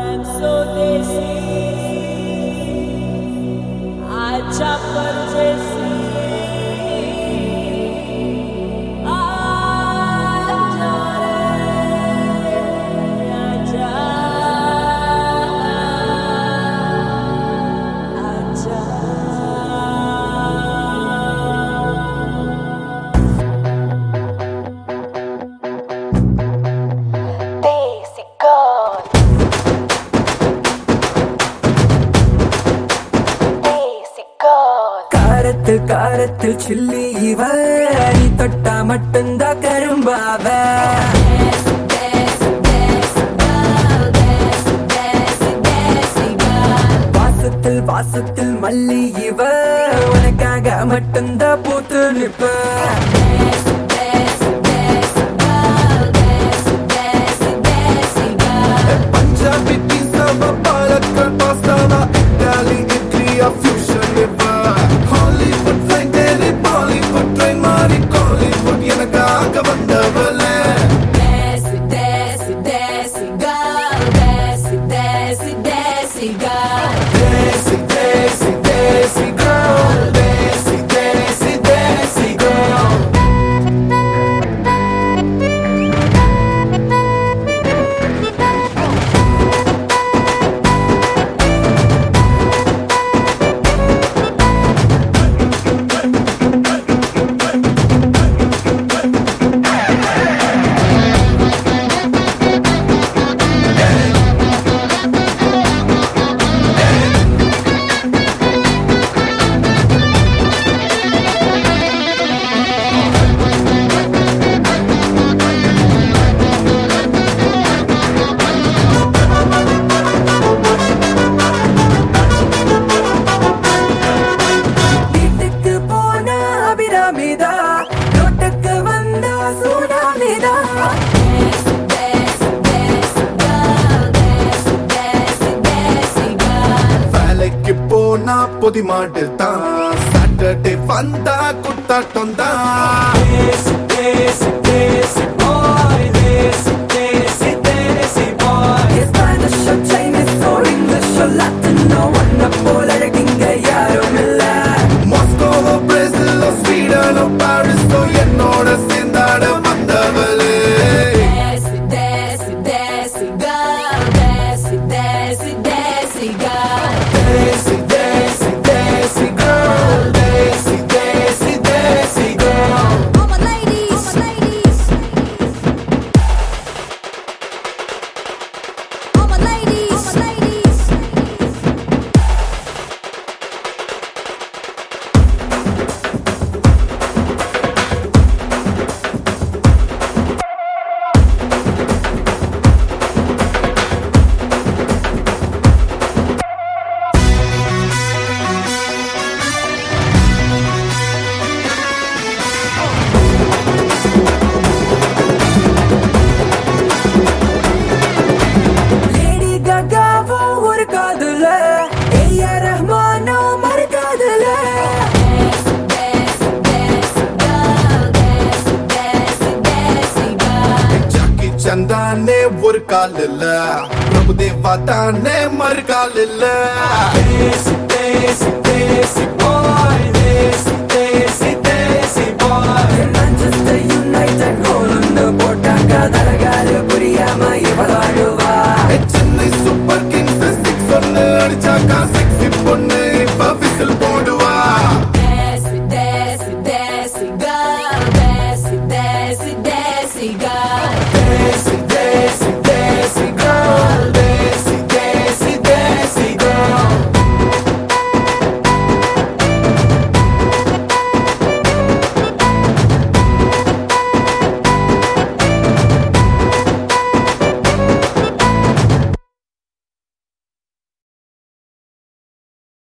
I'm so desi. आजा परदेसी आजा रे आजा आजा Daisy God. Daisy God. காரத்தில் காரத்தில் சில்லி இவ நீ தொட்டா மட்டும்தான் கரும்பாவ வாசத்தில் வாசத்தில் மல்லி இவ உனக்காக மட்டும்தான் பூத்து நிற்ப பஞ்சாபி பீஸாவா பாலக்கல் பாஸ்தாவா இட்டாலி இட்லியா ஃபியூஷன் இவா ஹாலிவுட் ஃப்ளைட் ஏறி பாலிவுட் ட்ரெயின் மாறி காலிவுட் எனக்காக வந்தவளே தேசி தேசி தேசி girl தேசி தேசி தேசி girl வீட்டுக்கு போன அபிராமிதா ரோட்டுக்கு வந்த சூடாமிதா வேலைக்கு போனா பொதி மாட்டு தான் சாட்டர்டே வந்தா குத்தாட்டம் தான் தேசி தேசி தேசி boy Desi desi Desi boy Spanish or Chinese or English or Latino ஒன்ன போல அழகிங்க யாரும் இல்ல மாஸ்கோவோ பிரேசிலோ ஸ்வீடனோ பாரிஸோ என்னோட சேர்ந்தாட வந்தவளே desi desi desi girl desi desi desi girl lady ககாவோ ஒரு காதுல ஏஆர் ரஹ்மானோ மறு காதுல ஜாக்கி சந்தானே ஒரு கால் இல்ல பிரபுதேவா தானே மறு கால் இல்ல தேசி தேசி தேசி boy தேசி